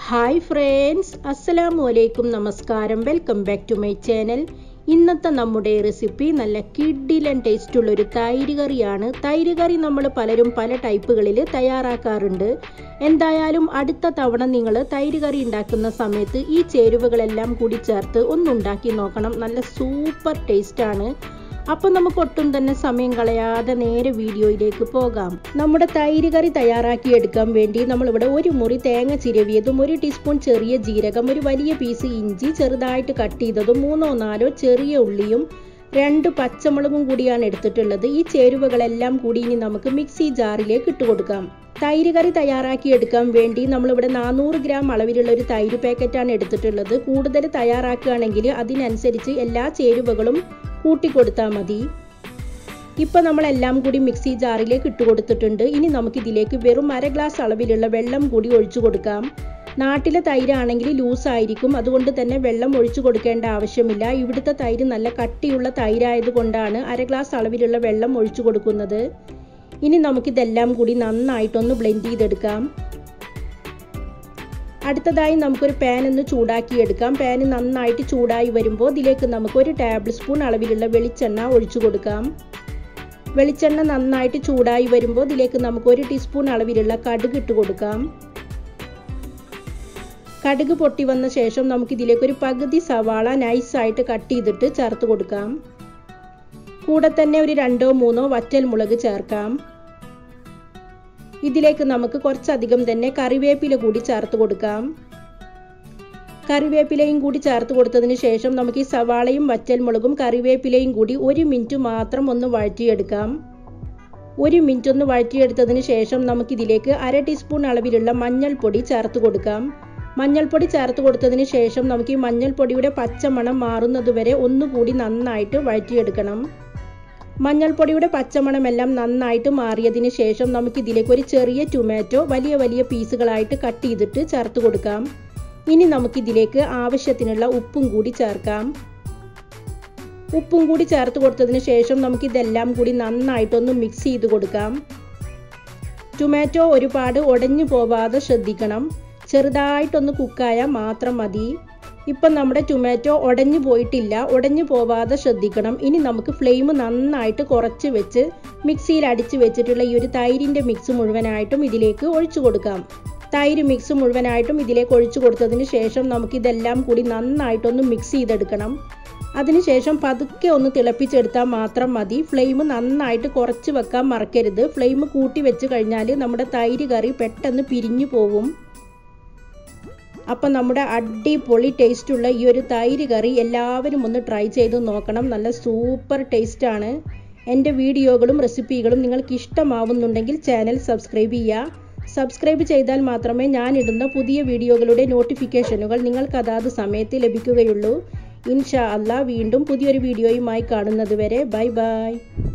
hi friends അസ്സലാമു അലൈക്കും നമസ്കാരം welcome back to my channel ഇന്നത്തെ നമ്മുടെ റെസിപ്പി നല്ല കിഡിലൻ ടേസ്റ്റുള്ള ഒരു തൈര് കറിയാണ് തൈര് കറി നമ്മൾ പലരും പല ടൈപ്പുകളിൽ തയ്യാറാക്കാറുണ്ട് എന്തായാലും അടുത്ത തവണ നിങ്ങൾ തൈര് കറി ഉണ്ടാക്കുന്ന സമയത്ത് ഈ ചേരുവകളെല്ലാം കൂടി ചേർത്ത് ഒന്നുണ്ടാക്കി നോക്കണം നല്ല സൂപ്പർ ടേസ്റ്റാണ് അപ്പോൾ നമുക്ക് ഒട്ടും തന്നെ സമയം കളയാതെ നേരെ വീഡിയോയിലേക്ക് പോകാം നമ്മുടെ തൈര് കറി തയ്യാറാക്കി എടുക്കാൻ വേണ്ടി നമ്മളിവിടെ ഒരു മുറി തേങ്ങ ചിരവിയതും ഒരു ടീസ്പൂൺ ചെറിയ ജീരകം ഒരു വലിയ പീസ് ഇഞ്ചി ചെറുതായിട്ട് കട്ട് ചെയ്തതും മൂന്നോ നാലോ ചെറിയ ഉള്ളിയും രണ്ട് പച്ചമുളകും കൂടിയാണ് എടുത്തിട്ടുള്ളത് ഈ ചേരുവകളെല്ലാം കൂടി ഇനി നമുക്ക് മിക്സി ജാറിലേക്ക് ഇട്ട് കൊടുക്കാം തൈര് കറി തയ്യാറാക്കി എടുക്കാൻ വേണ്ടി നമ്മളിവിടെ നാനൂറ് ഗ്രാം അളവിലുള്ള ഒരു തൈര് പാക്കറ്റാണ് എടുത്തിട്ടുള്ളത് കൂടുതൽ തയ്യാറാക്കുകയാണെങ്കിൽ അതിനനുസരിച്ച് എല്ലാ ചേരുവകളും കൂട്ടിക്കൊടുത്താൽ മതി ഇപ്പം നമ്മളെല്ലാം കൂടി മിക്സി ജാറിലേക്ക് ഇട്ട് കൊടുത്തിട്ടുണ്ട് ഇനി നമുക്കിതിലേക്ക് വെറും അര ഗ്ലാസ് അളവിലുള്ള വെള്ളം കൂടി ഒഴിച്ചു കൊടുക്കാം നാട്ടിലെ തൈരാണെങ്കിൽ ലൂസായിരിക്കും അതുകൊണ്ട് തന്നെ വെള്ളം ഒഴിച്ചു കൊടുക്കേണ്ട ആവശ്യമില്ല ഇവിടുത്തെ തൈര് നല്ല കട്ടിയുള്ള തൈരായത് കൊണ്ടാണ് അര ഗ്ലാസ് അളവിലുള്ള വെള്ളം ഒഴിച്ചു കൊടുക്കുന്നത് ഇനി നമുക്കിതെല്ലാം കൂടി നന്നായിട്ടൊന്ന് ബ്ലെൻഡ് ചെയ്തെടുക്കാം അടുത്തതായി നമുക്കൊരു പാൻ ഒന്ന് ചൂടാക്കിയെടുക്കാം പാൻ നന്നായിട്ട് ചൂടായി വരുമ്പോൾ ഇതിലേക്ക് നമുക്ക് ഒരു ടേബിൾ സ്പൂൺ അളവിലുള്ള വെളിച്ചെണ്ണ ഒഴിച്ചു കൊടുക്കാം വെളിച്ചെണ്ണ നന്നായിട്ട് ചൂടായി വരുമ്പോൾ ഇതിലേക്ക് നമുക്ക് ഒരു ടീസ്പൂൺ അളവിലുള്ള കടുക് ഇട്ട് കൊടുക്കാം കടുക് പൊട്ടി വന്ന ശേഷം നമുക്ക് ഇതിലേക്ക് ഒരു പകുതി സവാള നൈസായിട്ട് കട്ട് ചെയ്തിട്ട് ചേർത്ത് കൊടുക്കാം കൂടെ തന്നെ ഒരു രണ്ടോ മൂന്നോ വറ്റൽ മുളക് ചേർക്കാം ഇതിലേക്ക് നമുക്ക് കുറച്ചധികം തന്നെ കറിവേപ്പില കൂടി ചേർത്ത് കൊടുക്കാം കറിവേപ്പിലയും കൂടി ചേർത്ത് കൊടുത്തതിന് ശേഷം നമുക്ക് ഈ സവാളയും വറ്റൽമുളകും കറിവേപ്പിലയും കൂടി ഒരു മിനിറ്റ് മാത്രം ഒന്ന് വഴറ്റിയെടുക്കാം ഒരു മിനിറ്റ് ഒന്ന് വഴറ്റിയെടുത്തതിന് ശേഷം നമുക്കിതിലേക്ക് അര ടീസ്പൂൺ അളവിലുള്ള മഞ്ഞൾപ്പൊടി ചേർത്ത് കൊടുക്കാം മഞ്ഞൾപ്പൊടി ചേർത്ത് കൊടുത്തതിന് ശേഷം നമുക്ക് ഈ മഞ്ഞൾപ്പൊടിയുടെ പച്ചമണം മാറുന്നതുവരെ ഒന്നുകൂടി നന്നായിട്ട് വഴറ്റിയെടുക്കണം മഞ്ഞൾപ്പൊടിയുടെ പച്ചമണമെല്ലാം നന്നായിട്ട് മാറിയതിന് ശേഷം നമുക്ക് ഇതിലേക്ക് ഒരു ചെറിയ ടൊമാറ്റോ വലിയ വലിയ പീസുകളായിട്ട് കട്ട് ചെയ്തിട്ട് ചേർത്ത് കൊടുക്കാം ഇനി നമുക്കിതിലേക്ക് ആവശ്യത്തിനുള്ള ഉപ്പും കൂടി ചേർക്കാം ഉപ്പും കൂടി ചേർത്ത് കൊടുത്തതിന് ശേഷം നമുക്ക് ഇതെല്ലാം കൂടി നന്നായിട്ടൊന്ന് മിക്സ് ചെയ്ത് കൊടുക്കാം ടൊമാറ്റോ ഒരുപാട് ഉടഞ്ഞു പോവാതെ ശ്രദ്ധിക്കണം ചെറുതായിട്ടൊന്ന് കുക്കായാൽ മാത്രം മതി ഇപ്പം നമ്മുടെ ടൊമാറ്റോ ഉടഞ്ഞു പോയിട്ടില്ല ഉടഞ്ഞു പോവാതെ ശ്രദ്ധിക്കണം ഇനി നമുക്ക് ഫ്ലെയിം നന്നായിട്ട് കുറച്ച് വെച്ച് മിക്സിയിൽ അടിച്ച് വെച്ചിട്ടുള്ള ഈ ഒരു തൈരിൻ്റെ മിക്സ് മുഴുവനായിട്ടും ഇതിലേക്ക് ഒഴിച്ചു കൊടുക്കാം തൈര് മിക്സ് മുഴുവനായിട്ടും ഇതിലേക്ക് ഒഴിച്ചു കൊടുത്തതിന് ശേഷം നമുക്ക് ഇതെല്ലാം കൂടി നന്നായിട്ടൊന്ന് മിക്സ് ചെയ്തെടുക്കണം അതിനുശേഷം പതുക്കെ ഒന്ന് തിളപ്പിച്ചെടുത്താൽ മാത്രം മതി ഫ്ലെയിം നന്നായിട്ട് കുറച്ച് വെക്കാൻ മറക്കരുത് ഫ്ലെയിം കൂട്ടി വെച്ച് കഴിഞ്ഞാൽ നമ്മുടെ തൈര് കറി പെട്ടെന്ന് പിരിഞ്ഞു പോകും അപ്പം നമ്മുടെ അടിപൊളി ടേസ്റ്റുള്ള ഈ ഒരു തൈര് കറി എല്ലാവരും ഒന്ന് ട്രൈ ചെയ്ത് നോക്കണം നല്ല സൂപ്പർ ടേസ്റ്റാണ് എൻ്റെ വീഡിയോകളും റെസിപ്പികളും നിങ്ങൾക്ക് ഇഷ്ടമാവുന്നുണ്ടെങ്കിൽ ചാനൽ സബ്സ്ക്രൈബ് ചെയ്യുക സബ്സ്ക്രൈബ് ചെയ്താൽ മാത്രമേ ഞാൻ ഇടുന്ന പുതിയ വീഡിയോകളുടെ നോട്ടിഫിക്കേഷനുകൾ നിങ്ങൾക്ക് അതാത് സമയത്ത് ലഭിക്കുകയുള്ളൂ ഇൻഷാ അല്ല വീണ്ടും പുതിയൊരു വീഡിയോയുമായി കാണുന്നത് വരെ ബൈ ബൈ